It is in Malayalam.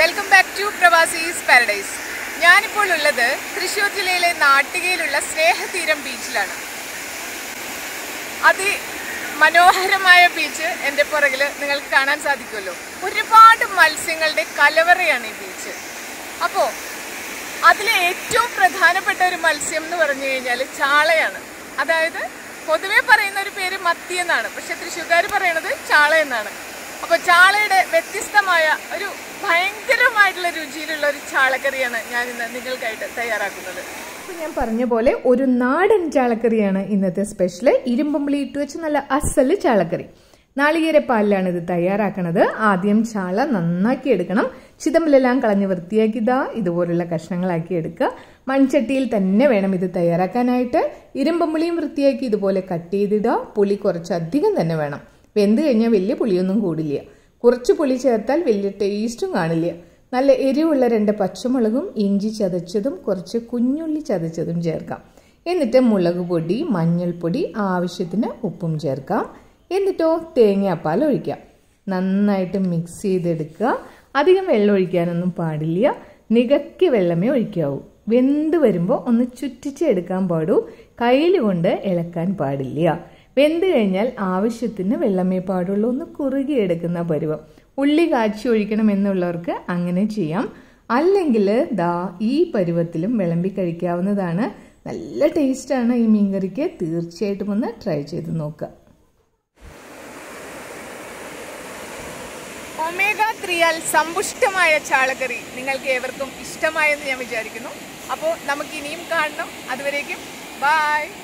welcome back to Pravasis paradise ഞാനിപ്പോൾ ഉള്ളത് തൃശ്ശൂർ ജില്ലയിലെ നാട്ടികയിലുള്ള സ്നേഹതീരം ബീച്ചിലാണ് അതി മനോഹരമായ ബീച്ച് എൻ്റെ പുറകിൽ നിങ്ങൾക്ക് കാണാൻ സാധിക്കുമല്ലോ ഒരുപാട് മത്സ്യങ്ങളുടെ കലവറയാണ് ഈ ബീച്ച് അപ്പോൾ അതിലെ ഏറ്റവും പ്രധാനപ്പെട്ട ഒരു മത്സ്യം എന്ന് പറഞ്ഞു കഴിഞ്ഞാൽ ചാളയാണ് അതായത് പൊതുവെ പറയുന്ന ഒരു പേര് മത്തി എന്നാണ് പക്ഷെ തൃശ്ശൂർക്കാർ പറയണത് ചാള എന്നാണ് അപ്പോൾ ചാളയുടെ വ്യത്യസ്തമായ ഒരു ഭയങ്കരമായിട്ടുള്ള രുചിയിലുള്ള ഒരു ചാളക്കറിയാണ് ഞാൻ ഇന്ന് നിങ്ങൾക്കായിട്ട് തയ്യാറാക്കുന്നത് അപ്പോൾ ഞാൻ പറഞ്ഞ പോലെ ഒരു നാടൻ ചാളക്കറിയാണ് ഇന്നത്തെ സ്പെഷ്യൽ ഇരുമ്പുമ്പളി ഇട്ട് വെച്ച് നല്ല അസല് ചാളക്കറി നാളികേര പാലിലാണ് ഇത് തയ്യാറാക്കണത് ആദ്യം ചാള നന്നാക്കി എടുക്കണം ചിതമ്പലെല്ലാം കളഞ്ഞ് വൃത്തിയാക്കി ഇതാ ഇതുപോലുള്ള കഷ്ണങ്ങളാക്കി എടുക്കുക മൺചട്ടിയിൽ തന്നെ വേണം ഇത് തയ്യാറാക്കാനായിട്ട് ഇരുമ്പുമ്പുളിയും വൃത്തിയാക്കി ഇതുപോലെ കട്ട് ചെയ്തിടുക പുളി കുറച്ചധികം തന്നെ വേണം വെന്ത് കഴിഞ്ഞാൽ വലിയ പുളിയൊന്നും കൂടില്ല കുറച്ച് പുളി ചേർത്താൽ വലിയ ടേസ്റ്റും കാണില്ല നല്ല എരിവുള്ള രണ്ട് പച്ചമുളകും ഇഞ്ചി ചതച്ചതും കുറച്ച് കുഞ്ഞുള്ളി ചതച്ചതും ചേർക്കാം എന്നിട്ട് മുളക് പൊടി മഞ്ഞൾപ്പൊടി ആവശ്യത്തിന് ഉപ്പും ചേർക്കാം എന്നിട്ടോ തേങ്ങാപ്പാൽ ഒഴിക്കാം നന്നായിട്ട് മിക്സ് ചെയ്തെടുക്കുക അധികം വെള്ളം ഒഴിക്കാനൊന്നും പാടില്ല നികക്കി വെള്ളമേ ഒഴിക്കാവൂ വെന്ത് വരുമ്പോൾ ഒന്ന് ചുറ്റിച്ച് എടുക്കാൻ പാടൂ കയ്യിൽ കൊണ്ട് ഇളക്കാൻ പാടില്ല വെന്ത് കഴിഞ്ഞാൽ ആവശ്യത്തിന് വെള്ളമേ പാടുള്ളൂ ഒന്ന് കുറുകിയെടുക്കുന്ന പരുവം ഉള്ളി കാച്ചി ഒഴിക്കണം എന്നുള്ളവർക്ക് അങ്ങനെ ചെയ്യാം അല്ലെങ്കിൽ ദാ ഈ പരുവത്തിലും വിളമ്പി കഴിക്കാവുന്നതാണ് നല്ല ടേസ്റ്റാണ് ഈ മീൻകറിക്ക് തീർച്ചയായിട്ടും ഒന്ന് ട്രൈ ചെയ്ത് നോക്കുക ഒമേഗ ത്രീയാൽ സമ്പുഷ്ടമായ ചാളക്കറി നിങ്ങൾക്ക് ഏവർക്കും ഇഷ്ടമായെന്ന് ഞാൻ വിചാരിക്കുന്നു അപ്പോൾ നമുക്ക് ഇനിയും കാണണം അതുവരേക്കും ബായ്